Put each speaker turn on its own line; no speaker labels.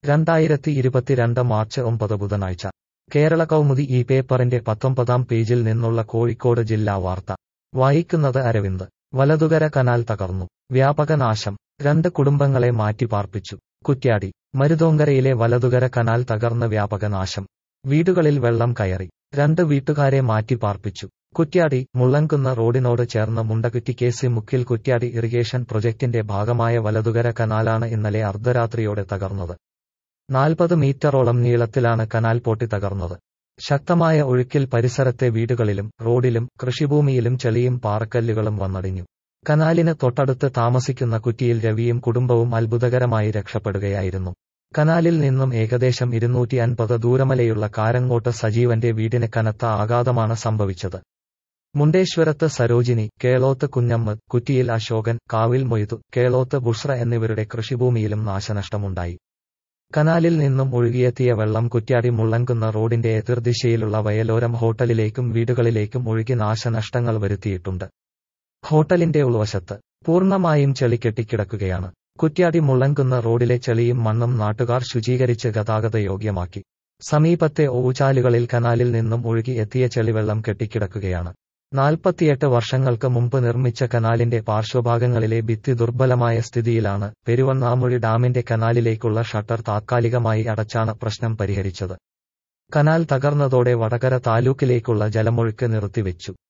രണ്ടായിരത്തി ഇരുപത്തിരണ്ട് മാർച്ച് ഒമ്പത് ബുധനാഴ്ച കേരള കൗമുദി ഈ പേപ്പറിന്റെ പത്തൊമ്പതാം പേജിൽ നിന്നുള്ള കോഴിക്കോട് ജില്ലാ വാർത്ത വായിക്കുന്നത് അരവിന്ദ് വലതുകര കനാൽ തകർന്നു വ്യാപക നാശം രണ്ട് കുടുംബങ്ങളെ മാറ്റിപ്പാർപ്പിച്ചു കുറ്റ്യാടി മരുതോങ്കരയിലെ വലതുകര കനാൽ തകർന്ന് വ്യാപക നാശം വീടുകളിൽ വെള്ളം കയറി രണ്ട് വീട്ടുകാരെ മാറ്റിപ്പാർപ്പിച്ചു കുറ്റ്യാടി മുള്ളൻകുന്ന് റോഡിനോട് ചേർന്ന് മുണ്ടകുറ്റി കേസി മുക്കിൽ കുറ്റ്യാടി ഇറിഗേഷൻ പ്രൊജക്ടിന്റെ ഭാഗമായ വലതുകര കനാലാണ് ഇന്നലെ അർദ്ധരാത്രിയോടെ തകർന്നത് നാൽപ്പത് മീറ്ററോളം നീളത്തിലാണ് കനാൽ പൊട്ടി തകർന്നത് ശക്തമായ ഒഴുക്കിൽ പരിസരത്തെ വീടുകളിലും റോഡിലും കൃഷിഭൂമിയിലും ചെളിയും പാറക്കല്ലുകളും വന്നടിഞ്ഞു കനാലിന് തൊട്ടടുത്ത് താമസിക്കുന്ന കുറ്റിയിൽ രവിയും കുടുംബവും അത്ഭുതകരമായി രക്ഷപ്പെടുകയായിരുന്നു കനാലിൽ നിന്നും ഏകദേശം ഇരുന്നൂറ്റി അൻപത് ദൂരമലയുള്ള കാരങ്ങോട്ട് സജീവന്റെ വീടിന് കനത്ത ആഘാതമാണ് സംഭവിച്ചത് മുണ്ടേശ്വരത്ത് സരോജിനി കേളോത്ത് കുഞ്ഞമ്മ കുറ്റിയിൽ അശോകൻ കാവിൽ മൊയ്തു കേളോത്ത് ബുഷ്ര എന്നിവരുടെ കൃഷിഭൂമിയിലും നാശനഷ്ടമുണ്ടായി കനാലിൽ നിന്നും ഒഴുകിയെത്തിയ വെള്ളം കുറ്റ്യാടി മുള്ളൻകുന്ന റോഡിന്റെ എതിർദിശയിലുള്ള വയലോരം ഹോട്ടലിലേക്കും വീടുകളിലേക്കും ഒഴുകി നാശനഷ്ടങ്ങൾ വരുത്തിയിട്ടുണ്ട് ഹോട്ടലിന്റെ ഉൾവശത്ത് പൂർണ്ണമായും ചെളി കെട്ടിക്കിടക്കുകയാണ് കുറ്റ്യാടി മുള്ളൻകുന്ന റോഡിലെ ചെളിയും മണ്ണും നാട്ടുകാർ ശുചീകരിച്ച് ഗതാഗത യോഗ്യമാക്കി സമീപത്തെ ഓവുചാലുകളിൽ കനാലിൽ നിന്നും ഒഴുകി എത്തിയ ചെളിവെള്ളം കെട്ടിക്കിടക്കുകയാണ് നാൽപ്പത്തിയെട്ട് വർഷങ്ങൾക്ക് മുമ്പ് നിർമ്മിച്ച കനാലിന്റെ പാർശ്വഭാഗങ്ങളിലെ ഭിത്തി ദുർബലമായ സ്ഥിതിയിലാണ് പെരുവണ്ണാമുഴി ഡാമിന്റെ കനാലിലേക്കുള്ള ഷട്ടർ താത്കാലികമായി അടച്ചാണ് പ്രശ്നം പരിഹരിച്ചത് കനാൽ തകർന്നതോടെ വടകര താലൂക്കിലേക്കുള്ള ജലമൊഴുക്ക് നിർത്തിവെച്ചു